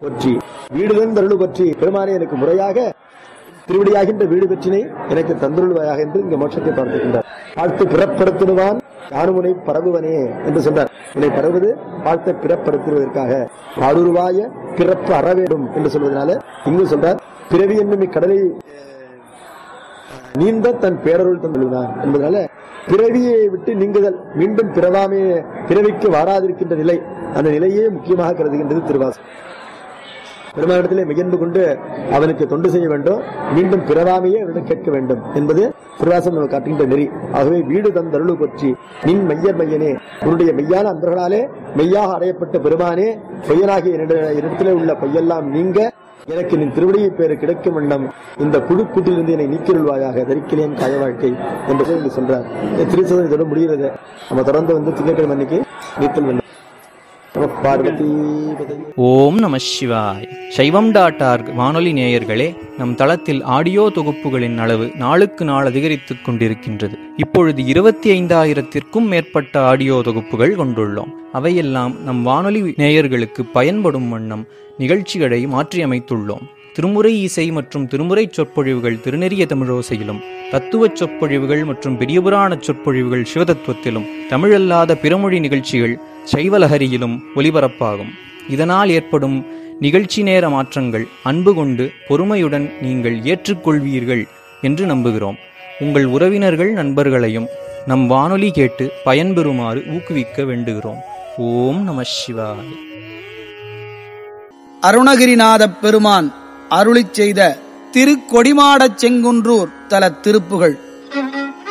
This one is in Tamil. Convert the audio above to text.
பற்றி வீடுதன் தருள் பற்றி பெருமானே எனக்கு முறையாக திருவிடியாகின்ற வீடு பெற்றினை எனக்கு தந்துருள்வாயாக என்று இங்க மோட்சத்தை பார்த்துக்கின்றார் வாழ்த்து பிறப்படுத்திடுவான் யானுமுனை பரவுவனே என்று சொன்னார் உன்னை பரவுவது வாழ்த்த பிறப்படுத்துவதற்காக பாடுருவாய பிறப்பு அற வேண்டும் என்று சொல்வதனால இங்கு சொல்றார் பிறவி என்னும் இக்கடலை நீந்த தன் பேரருள் தந்துள்ளான் என்பதனால பிறவியை விட்டு நீங்குதல் மீண்டும் பிறவாமே பிறவிக்கு வாராதிருக்கின்ற நிலை அந்த நிலையே முக்கியமாக கருதுகின்றது திருவாசகம் பெருமானிடத்திலே மெய்யன்பு கொண்டு அவனுக்கு தொண்டு செய்ய வேண்டும் மீண்டும் பிறவாமையே அவரிடம் கேட்க வேண்டும் என்பது திருவாசம் நமக்கு காட்டுகின்ற நெறி ஆகவே வீடு தந்தருளு பற்றி நின் மெய்யர் மையனே உன்னுடைய மெய்யான அன்பர்களாலே மெய்யாக அடையப்பட்ட பெருமானே பொய்யனாகிய என்னிட- என்னிடத்திலே உள்ள பொய்யெல்லாம் நீங்க எனக்கு நின் திருவடியை பேரு கிடைக்கும் வண்ணம் இந்த புழு கூட்டிலிருந்து என்னை நீக்கிருள்வாயாக தரிக்கிலேன் காய வாழ்க்கை என்பதை இங்கு சொல்றார் இந்த திருச்சதம் இதோட முடிகிறது நம்ம தொடர்ந்து வந்து திங்கட்கிழமை அன்னைக்கு நீத்தல் வேண்டும் நம பார்வதி பதவி ஓம் நம சிவாய் சைவம் டாட் ஆர்க் வானொலி நேயர்களே நம் தளத்தில் ஆடியோ தொகுப்புகளின் அளவு நாளுக்கு நாள் அதிகரித்துக் கொண்டிருக்கின்றது இப்பொழுது இருபத்தி ஐந்தாயிரத்திற்கும் மேற்பட்ட ஆடியோ தொகுப்புகள் கொண்டுள்ளோம் அவையெல்லாம் நம் வானொலி நேயர்களுக்கு பயன்படும் வண்ணம் நிகழ்ச்சிகளை மாற்றியமைத்துள்ளோம் திருமுறை இசை மற்றும் திருமுறை சொற்பொழிவுகள் திருநெறிய தமிழோசையிலும் தத்துவச் சொற்பொழிவுகள் மற்றும் பெரியபுராண சொற்பொழிவுகள் சிவதத்துவத்திலும் தமிழல்லாத பிறமொழி நிகழ்ச்சிகள் சைவலஹரியிலும் ஒலிபரப்பாகும் இதனால் ஏற்படும் நிகழ்ச்சி நேர மாற்றங்கள் அன்பு கொண்டு பொறுமையுடன் நீங்கள் ஏற்றுக்கொள்வீர்கள் என்று நம்புகிறோம் உங்கள் உறவினர்கள் நண்பர்களையும் நம் வானொலி கேட்டு பயன்பெறுமாறு ஊக்குவிக்க வேண்டுகிறோம் ஓம் நம சிவாய அருணகிரிநாதப் பெருமான் அருளிச் செய்த திருக்கொடிமாடச் செங்குன்றூர் தல திருப்புகள்